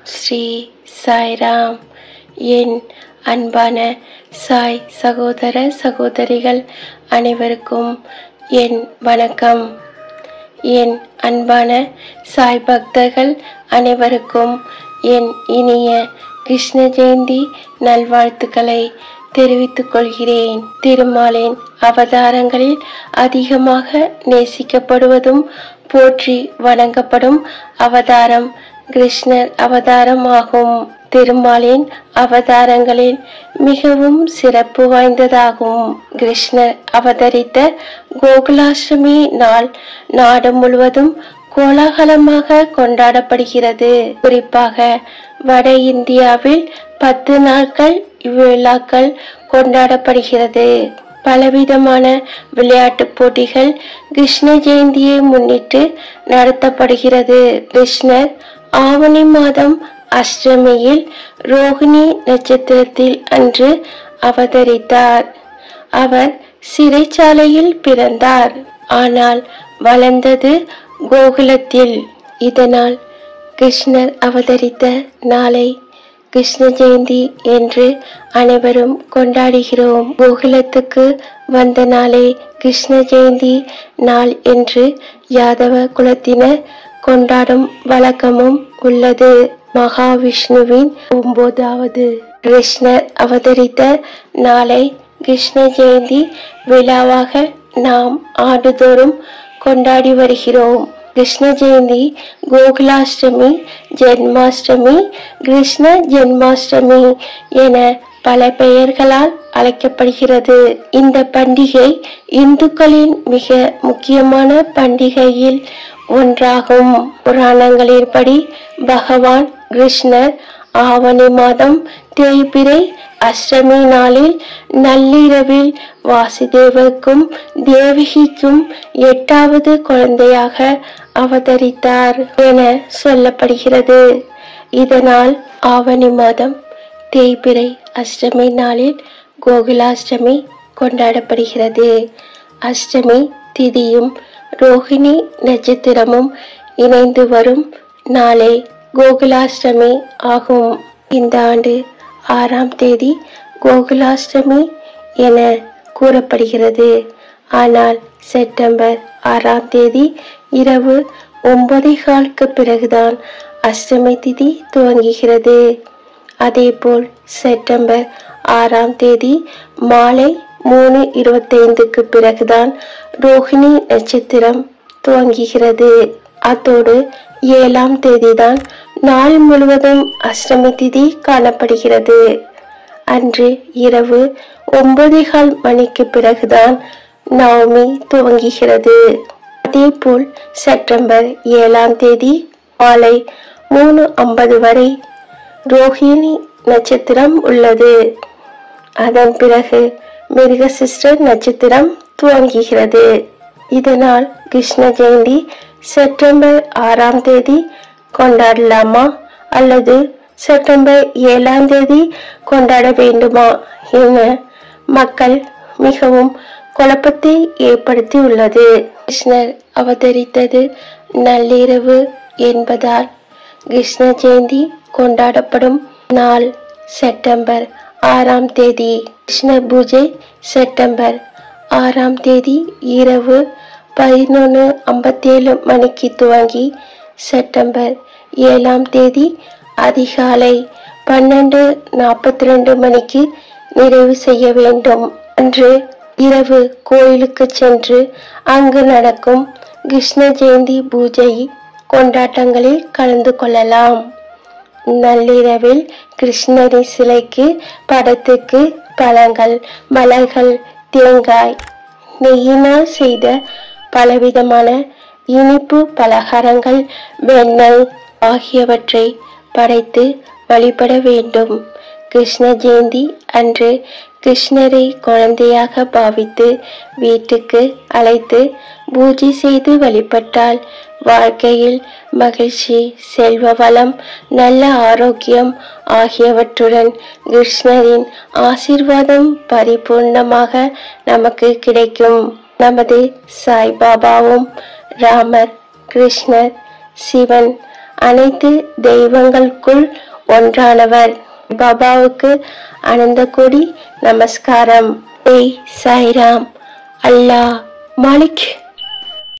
ஸ்ரீ சாய்ராம் என் அன்பான சாய் சகோதர சகோதரிகள் அனைவருக்கும் என் வணக்கம் என் அன்பான சாய் பக்தர்கள் அனைவருக்கும் என் இனிய கிருஷ்ண ஜெயந்தி நல்வாழ்த்துக்களை தெரிவித்துக் கொள்கிறேன் திருமாலின் அவதாரங்களில் அதிகமாக நேசிக்கப்படுவதும் போற்றி வணங்கப்படும் அவதாரம் கிருஷ்ணர் அவதாரம் ஆகும் திருமாலின் அவதாரங்களில் மிகவும் சிறப்பு வாய்ந்ததாகும் கிருஷ்ணர் அவதரித்த கோகுலாஷ்டமி நாள் நாடு முழுவதும் கோலாகலமாக கொண்டாடப்படுகிறது குறிப்பாக வட இந்தியாவில் பத்து நாட்கள் இவ்விழாக்கள் கொண்டாடப்படுகிறது பலவிதமான விளையாட்டுப் போட்டிகள் கிருஷ்ண ஜெயந்தியை முன்னிட்டு நடத்தப்படுகிறது கிருஷ்ணர் ஆவணி மாதம் அஷ்டமியில் ரோகிணி நட்சத்திரத்தில் அன்று அவதரித்தார் அவர் சிறைச்சாலையில் பிறந்தார் ஆனால் வளர்ந்தது கோகுலத்தில் இதனால் கிருஷ்ணர் அவதரித்த நாளை கிருஷ்ண ஜெயந்தி என்று அனைவரும் கொண்டாடுகிறோம் கோகுலத்துக்கு வந்த நாளே கிருஷ்ண ஜெயந்தி நாள் என்று யாதவ குலத்தினர் கொண்டாடும் வழக்கமும் உள்ளது மகாவிஷ்ணுவின் ஒன்பதாவது கிருஷ்ணர் அவதரித்த நாளை கிருஷ்ண ஜெயந்தி விழாவாக நாம் ஆண்டுதோறும் கொண்டாடி வருகிறோம் கிருஷ்ண ஜெயந்தி கோகுலாஷ்டமி ஜென்மாஷ்டமி கிருஷ்ண ஜென்மாஷ்டமி என பல பெயர்களால் அழைக்கப்படுகிறது இந்த பண்டிகை இந்துக்களின் மிக முக்கியமான பண்டிகையில் ஒன்றாகும் புராணங்களின்படி பகவான் கிருஷ்ணர் ஆவணி மாதம் தேய்பிரை அஷ்டமி நாளில் நள்ளிரவில் வாசுதேவருக்கும் தேவகிக்கும் எட்டாவது குழந்தையாக அவதரித்தார் என சொல்லப்படுகிறது இதனால் ஆவணி மாதம் தேய்பிரை அஷ்டமி நாளில் கோகுலாஷ்டமி கொண்டாடப்படுகிறது அஷ்டமி திதியும் ரோஹிணி நட்சத்திரமும் இணைந்து வரும் நாளே கோகுலாஷ்டமி ஆகும் இந்த ஆண்டு ஆறாம் தேதி கோகுலாஷ்டமி என கூறப்படுகிறது ஆனால் செப்டம்பர் ஆறாம் தேதி இரவு ஒன்பதே காலுக்கு பிறகுதான் அஷ்டமி திதி துவங்குகிறது அதேபோல் செப்டம்பர் ஆறாம் தேதி மாலை மூணு இருபத்தைந்துக்கு பிறகுதான் ரோஹிணி நட்சத்திரம் துவங்குகிறது அத்தோடு ஏழாம் தேதிதான் நாள் முழுவதும் அஷ்டமி திதி காணப்படுகிறது அன்று இரவு ஒன்பதேகால் மணிக்கு பிறகுதான் நவமி துவங்குகிறது அதேபோல் செப்டம்பர் ஏழாம் தேதி மாலை மூணு ஐம்பது வரை ரோஹிணி நட்சத்திரம் உள்ளது அதன் பிறகு மிருகசிஸ்டர் நட்சத்திரம் துவங்குகிறது இதனால் கிருஷ்ண ஜெயந்தி செப்டம்பர் ஆறாம் தேதி கொண்டாடலாமா அல்லது செப்டம்பர் ஏழாம் தேதி கொண்டாட வேண்டுமா என மக்கள் மிகவும் குழப்பத்தை ஏற்படுத்தி உள்ளது கிருஷ்ணர் அவதரித்தது நள்ளிரவு என்பதால் கிருஷ்ண ஜெயந்தி கொண்டாடப்படும் நாள் செப்டம்பர் ஆறாம் தேதி கிருஷ்ண பூஜை செப்டம்பர் ஆறாம் தேதி இரவு பதினொன்று ஐம்பத்தேழு மணிக்கு துவங்கி செப்டம்பர் ஏழாம் தேதி அதிகாலை பன்னெண்டு நாற்பத்தி ரெண்டு மணிக்கு நிறைவு செய்ய வேண்டும் அன்று இரவு கோயிலுக்கு சென்று அங்கு நடக்கும் கிருஷ்ண ஜெயந்தி பூஜை கொண்டாட்டங்களில் கலந்து கொள்ளலாம் நள்ளிரவில் கிருஷ்ணரின் சிலைக்கு படத்துக்கு பழங்கள் மலர்கள் தேங்காய் நெய்யினால் செய்த பலவிதமான இனிப்பு பலகாரங்கள் வெண்ணெய் ஆகியவற்றை படைத்து வழிபட வேண்டும் கிருஷ்ண ஜெயந்தி அன்று கிருஷ்ணரை குழந்தையாக பாவித்து வீட்டுக்கு அழைத்து பூஜை செய்து வழிபட்டால் வாழ்க்கையில் மகிழ்ச்சி செல்வ வளம் நல்ல ஆரோக்கியம் ஆகியவற்றுடன் கிருஷ்ணரின் ஆசீர்வாதம் பரிபூர்ணமாக நமக்கு கிடைக்கும் நமது சாய்பாபாவும் ராமர் கிருஷ்ணர் சிவன் அனைத்து தெய்வங்களுக்குள் ஒன்றானவர் பாபாவுக்கு அனந்த கொடி நமஸ்காரம் ஏய் சாய்ராம் அல்லாஹ் மாலிக்